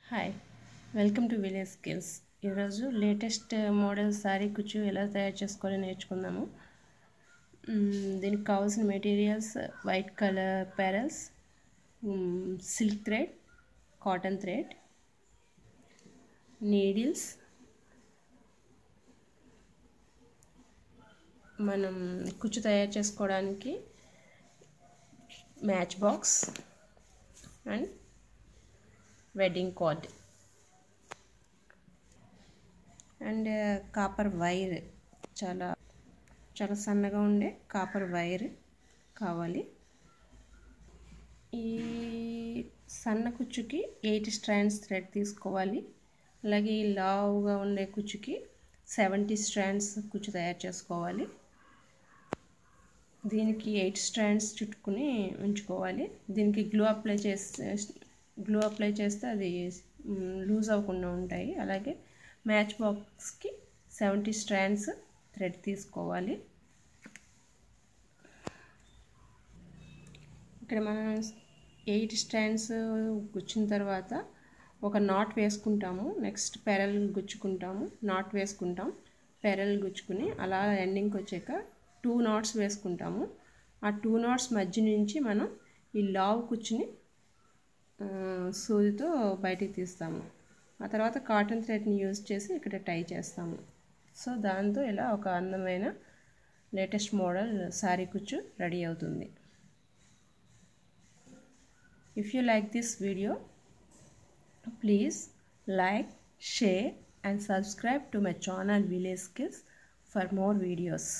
hi welcome to village skills ఈరోజు latest model sari కుచ్చు ఎలా తయారు చేసుకోవాలో నేర్చుకుందాము మ్మ్, దీనికి కావాల్సిన materials white colour pearls silk thread cotton thread needles మనం కుచ్చు తయారు చేసుకోవడానికి match box and wedding card and copper wire చాలా చాలా సన్నగా ఉండే కాపర్ వైర్ కావాలి ఈ సన్న కుచ్చుకి ఎయిట్ స్ట్రాండ్స్ థ్రెడ్ తీసుకోవాలి అలాగే ఈ లావుగా ఉండే కుచ్చుకి సెవెంటీ స్ట్రాండ్స్ కుచ్చు తయారు చేసుకోవాలి దీనికి ఎయిట్ స్ట్రాండ్స్ చుట్టుకుని ఉంచుకోవాలి దీనికి గ్లూ అప్లై చేస్తే గ్లూ అప్లై చేస్తే అది లూజ్ అవ్వకుండా ఉంటాయి అలాగే మ్యాచ్ బాక్స్కి సెవెంటీ స్ట్రాండ్స్ థ్రెడ్ తీసుకోవాలి ఇక్కడ మనం ఎయిట్ స్ట్రాండ్స్ గుచ్చిన తర్వాత ఒక నాట్ వేసుకుంటాము నెక్స్ట్ పెరల్ గుచ్చుకుంటాము నాట్ వేసుకుంటాం పెరల్ గుచ్చుకుని అలా ఎండింగ్కి వచ్చాక టూ నాట్స్ వేసుకుంటాము ఆ టూ నాట్స్ మధ్య నుంచి మనం ఈ లావ్ కుచ్చుని సూదితో బయటికి తీస్తాము ఆ తర్వాత కాటన్ థ్రెడ్ని యూజ్ చేసి ఇక్కడ టై చేస్తాము సో దాంతో ఇలా ఒక అందమైన లేటెస్ట్ మోడల్ శారీ కుచ్చు రెడీ అవుతుంది if you like this video please like share and subscribe to my channel village skills for more videos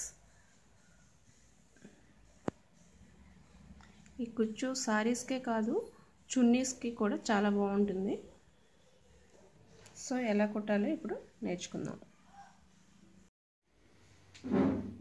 ఈ కుచ్చు సారీస్కే కాదు చున్నీస్కి కూడా చాలా బాగుంటుంది సో ఎలా కుట్టాలో ఇప్పుడు నేర్చుకుందాం